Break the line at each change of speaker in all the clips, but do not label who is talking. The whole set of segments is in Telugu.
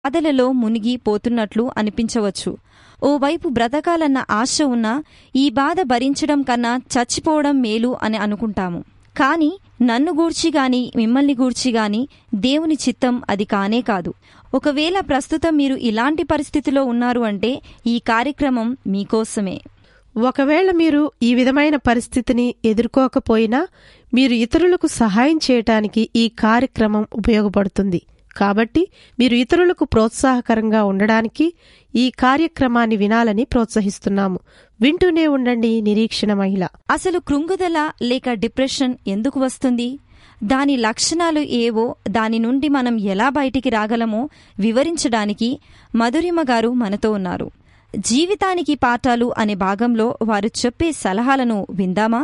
బాధలలో మునిగి పోతున్నట్లు అనిపించవచ్చు ఓవైపు బ్రతకాలన్న ఆశ ఉన్నా ఈ బాధ భరించడం కన్నా చచ్చిపోవడం మేలు అని అనుకుంటాము కానీ నన్ను గూర్చి గాని మిమ్మల్ని గూర్చి గాని దేవుని చిత్తం అది కానే కాదు ఒకవేళ ప్రస్తుతం మీరు ఇలాంటి పరిస్థితిలో ఉన్నారు అంటే ఈ కార్యక్రమం మీకోసమే
ఒకవేళ మీరు ఈ విధమైన పరిస్థితిని ఎదుర్కోకపోయినా మీరు ఇతరులకు సహాయం చేయటానికి ఈ కార్యక్రమం ఉపయోగపడుతుంది కాబట్టి మీరు ఇతరులకు ప్రోత్సాహకరంగా ఉండడానికి ఈ కార్యక్రమాన్ని వినాలని ప్రోత్సహిస్తున్నాము వింటూనే ఉండండి నిరీక్షణ మహిళ
అసలు కృంగుదల లేక డిప్రెషన్ ఎందుకు వస్తుంది దాని లక్షణాలు ఏవో దాని నుండి మనం ఎలా బయటికి రాగలమో వివరించడానికి మధురిమ గారు మనతో ఉన్నారు జీవితానికి పాఠాలు అనే భాగంలో వారు చెప్పే సలహాలను విందామా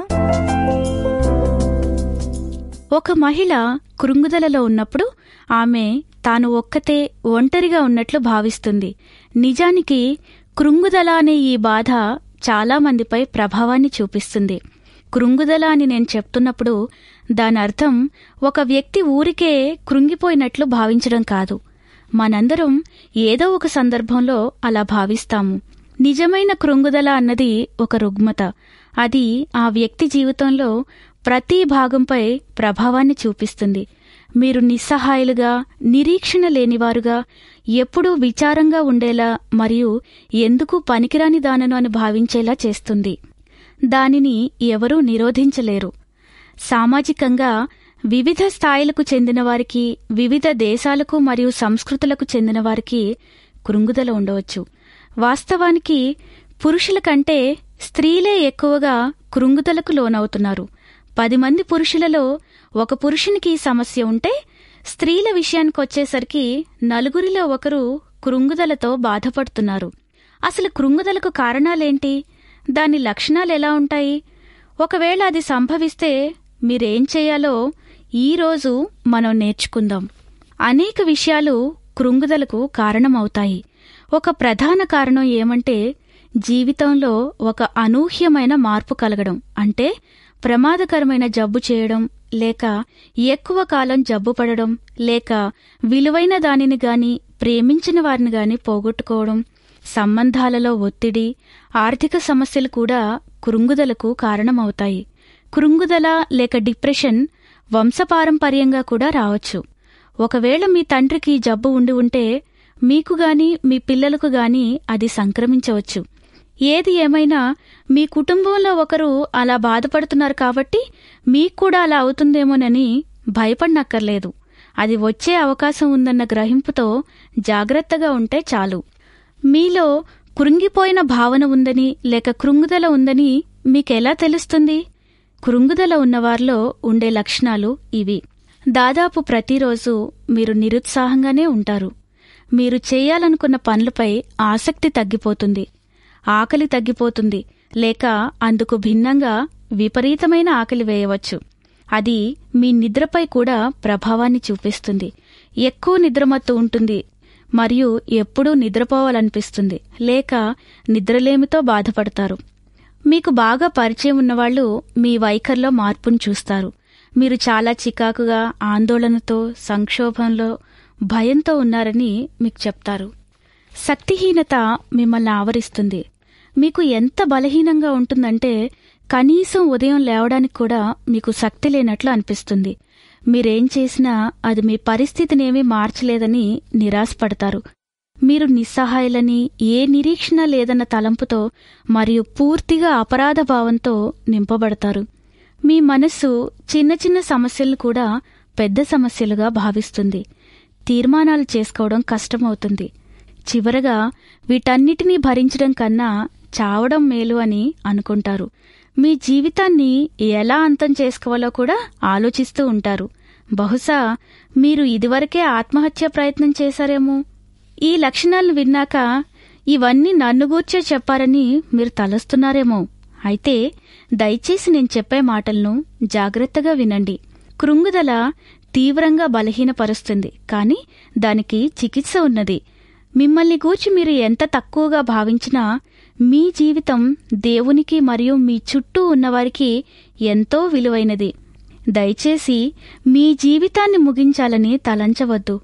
ఒక మహిళ కృంగుదలలో ఉన్నప్పుడు ఆమె తాను ఒక్కతే ఒంటరిగా ఉన్నట్లు భావిస్తుంది నిజానికి కృంగుదల అనే ఈ బాధ చాలా మందిపై ప్రభావాన్ని చూపిస్తుంది కృంగుదల అని నేను చెప్తున్నప్పుడు దాని అర్థం ఒక వ్యక్తి ఊరికే కృంగిపోయినట్లు భావించడం కాదు మనందరం ఏదో ఒక సందర్భంలో అలా భావిస్తాము నిజమైన కృంగుదల అన్నది ఒక రుగ్మత అది ఆ వ్యక్తి జీవితంలో ప్రతి భాగంపై ప్రభావాన్ని చూపిస్తుంది మీరు నిస్సహాయులుగా నిరీక్షణ లేనివారుగా ఎప్పుడూ విచారంగా ఉండేలా మరియు ఎందుకు పనికిరాని దానను అని భావించేలా చేస్తుంది దానిని ఎవరూ నిరోధించలేరు సామాజికంగా వివిధ స్థాయిలకు చెందిన వారికి వివిధ దేశాలకు మరియు సంస్కృతులకు చెందిన వారికి కృంగుదల ఉండవచ్చు వాస్తవానికి పురుషుల కంటే స్త్రీలే ఎక్కువగా కృంగుదలకు లోనవుతున్నారు పది మంది పురుషులలో ఒక పురుషునికి ఈ సమస్య ఉంటే స్త్రీల విషయానికి వచ్చేసరికి నలుగురిలో ఒకరు కృంగుదలతో బాధపడుతున్నారు అసలు కృంగుదలకు కారణాలేంటి దాని లక్షణాలు ఎలా ఉంటాయి ఒకవేళ అది సంభవిస్తే మీరేం చేయాలో ఈరోజు మనం నేర్చుకుందాం అనేక విషయాలు కృంగుదలకు కారణమవుతాయి ఒక ప్రధాన కారణం ఏమంటే జీవితంలో ఒక అనూహ్యమైన మార్పు కలగడం అంటే ప్రమాదకరమైన జబ్బు చేయడం లేక ఎక్కువ కాలం జబ్బు పడడం లేక విలువైన దానిని గాని ప్రేమించిన వారిని గాని పోగొట్టుకోవడం సంబంధాలలో ఒత్తిడి ఆర్థిక సమస్యలు కూడా కృంగుదలకు కారణమవుతాయి కృంగుదల లేక డిప్రెషన్ వంశపారంపర్యంగా కూడా రావచ్చు ఒకవేళ మీ తండ్రికి జబ్బు ఉండి ఉంటే మీకు గాని మీ పిల్లలకు గాని అది సంక్రమించవచ్చు ఏది ఏమైనా మీ కుటుంబంలో ఒకరు అలా బాధపడుతున్నారు కాబట్టి మీకు కూడా అలా అవుతుందేమోనని భయపడనక్కర్లేదు అది వచ్చే అవకాశం ఉందన్న గ్రహింపుతో జాగ్రత్తగా ఉంటే చాలు మీలో కృంగిపోయిన భావన ఉందని లేక కృంగుదల ఉందని మీకెలా తెలుస్తుంది కృంగుదల ఉన్నవారిలో ఉండే లక్షణాలు ఇవి దాదాపు ప్రతిరోజు మీరు నిరుత్సాహంగానే ఉంటారు మీరు చేయాలనుకున్న పనులపై ఆసక్తి తగ్గిపోతుంది ఆకలి తగ్గిపోతుంది లేక అందుకు భిన్నంగా విపరీతమైన ఆకలి వేయవచ్చు అది మీ నిద్రపై కూడా ప్రభావాన్ని చూపిస్తుంది ఎక్కువ నిద్రమత్తు ఉంటుంది మరియు ఎప్పుడూ నిద్రపోవాలనిపిస్తుంది లేక నిద్రలేమితో బాధపడతారు మీకు బాగా పరిచయం ఉన్నవాళ్లు మీ వైఖరిలో మార్పును చూస్తారు మీరు చాలా చికాకుగా ఆందోళనతో సంక్షోభంలో భయంతో ఉన్నారని మీకు చెప్తారు శక్తిహీనత మిమ్మల్ని ఆవరిస్తుంది మీకు ఎంత బలహీనంగా ఉంటుందంటే కనీసం ఉదయం లేవడానికి కూడా మీకు శక్తి లేనట్లు అనిపిస్తుంది మీరేం చేసినా అది మీ పరిస్థితినేమీ మార్చలేదని నిరాశపడతారు మీరు నిస్సహాయులని ఏ నిరీక్షణ లేదన్న తలంపుతో మరియు పూర్తిగా అపరాధ భావంతో నింపబడతారు మీ మనస్సు చిన్న చిన్న సమస్యలను కూడా పెద్ద సమస్యలుగా భావిస్తుంది తీర్మానాలు చేసుకోవడం కష్టమవుతుంది చివరగా వీటన్నిటినీ భరించడం కన్నా చావడం మేలు అని అనుకుంటారు మీ జీవితాన్ని ఎలా అంతం చేసుకోవాలో కూడా ఆలోచిస్తూ ఉంటారు బహుశా మీరు ఇదివరకే ఆత్మహత్య ప్రయత్నం చేశారేమో ఈ లక్షణాలను విన్నాక ఇవన్నీ నన్ను గూర్చే చెప్పారని మీరు తలస్తున్నారేమో అయితే దయచేసి నేను చెప్పే మాటలను జాగ్రత్తగా వినండి కృంగుదల తీవ్రంగా బలహీనపరుస్తుంది కానీ దానికి చికిత్స ఉన్నది మిమ్మల్ని గూర్చి మీరు ఎంత తక్కువగా భావించినా మీ జీవితం దేవునికి మరియు మీ చుట్టూ ఉన్నవారికి ఎంతో విలువైనది దయచేసి మీ జీవితాన్ని ముగించాలని తలంచవద్దు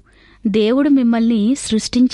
దేవుడు మిమ్మల్ని సృష్టించారు